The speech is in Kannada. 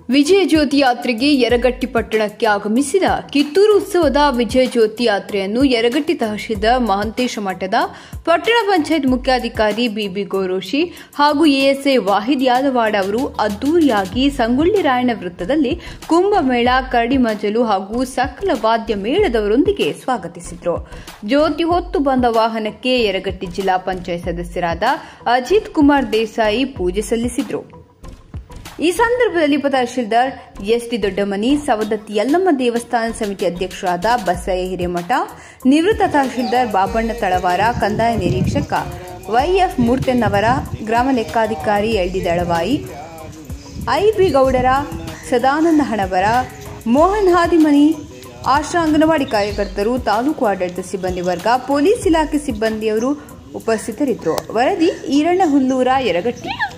ವಿಜಯ ಜ್ಯೋತಿ ಯಾತ್ರೆಗೆ ಯರಗಟ್ಟಿ ಪಟ್ಟಣಕ್ಕೆ ಆಗಮಿಸಿದ ಕಿತ್ತೂರು ಉತ್ಸವದ ವಿಜಯ ಜ್ಯೋತಿ ಯಾತ್ರೆಯನ್ನು ಯರಗಟ್ಟಿ ತಹಶೀಲ್ದಾರ್ ಮಹಂತೇಶ ಮಠದ ಪಟ್ಟಣ ಪಂಚಾಯತ್ ಮುಖ್ಯಾಧಿಕಾರಿ ಬಿಬಿ ಗೋರೋಶಿ ಹಾಗೂ ಎಎಸ್ಐ ವಾಹಿದ್ ಯಾದವಾಡ ಅವರು ಅದ್ದೂರಿಯಾಗಿ ಸಂಗೊಳ್ಳಿ ರಾಯಣ್ಣ ವೃತ್ತದಲ್ಲಿ ಕುಂಭಮೇಳ ಕರಡಿಮಜಲು ಹಾಗೂ ಸಕಲ ವಾದ್ಯ ಮೇಳದವರೊಂದಿಗೆ ಸ್ವಾಗತಿಸಿದರು ಜ್ಯೋತಿ ಹೊತ್ತು ಬಂದ ವಾಹನಕ್ಕೆ ಯರಗಟ್ಟಿ ಜಿಲ್ಲಾ ಪಂಚಾಯತ್ ಸದಸ್ಯರಾದ ಅಜಿತ್ ಕುಮಾರ್ ದೇಸಾಯಿ ಪೂಜೆ ಸಲ್ಲಿಸಿದರು ಈ ಸಂದರ್ಭದಲ್ಲಿ ತಹಶೀಲ್ದಾರ್ ಎಸ್ಟಿ ದೊಡ್ಡಮನಿ ಸವದತ್ತಿ ಯಲ್ಲಮ್ಮ ದೇವಸ್ಥಾನ ಸಮಿತಿ ಅಧ್ಯಕ್ಷರಾದ ಬಸಯ್ಯ ಹಿರೇಮಠ ನಿವೃತ್ತ ತಹಶೀಲ್ದಾರ್ ಬಾಬಣ್ಣ ತಳವಾರ ಕಂದಾಯ ನಿರೀಕ್ಷಕ ವೈಎಫ್ ಮೂರ್ತೆನ್ನವರ ಗ್ರಾಮ ಲೆಕ್ಕಾಧಿಕಾರಿ ಎಲ್ಡಿ ದಳವಾಯಿ ಐಬಿ ಗೌಡರ ಸದಾನಂದ ಹಣವರ ಮೋಹನ್ ಹಾದಿಮನಿ ಆಶಾ ಅಂಗನವಾಡಿ ಕಾರ್ಯಕರ್ತರು ತಾಲೂಕು ಆಡಳಿತ ಸಿಬ್ಬಂದಿ ವರ್ಗ ಪೊಲೀಸ್ ಇಲಾಖೆ ಸಿಬ್ಬಂದಿಯವರು ಉಪಸ್ಥಿತರಿದ್ದರು ವರದಿ ಈರಣ್ಣ ಹುಲ್ಲೂರ ಯರಗಟ್ಟಿ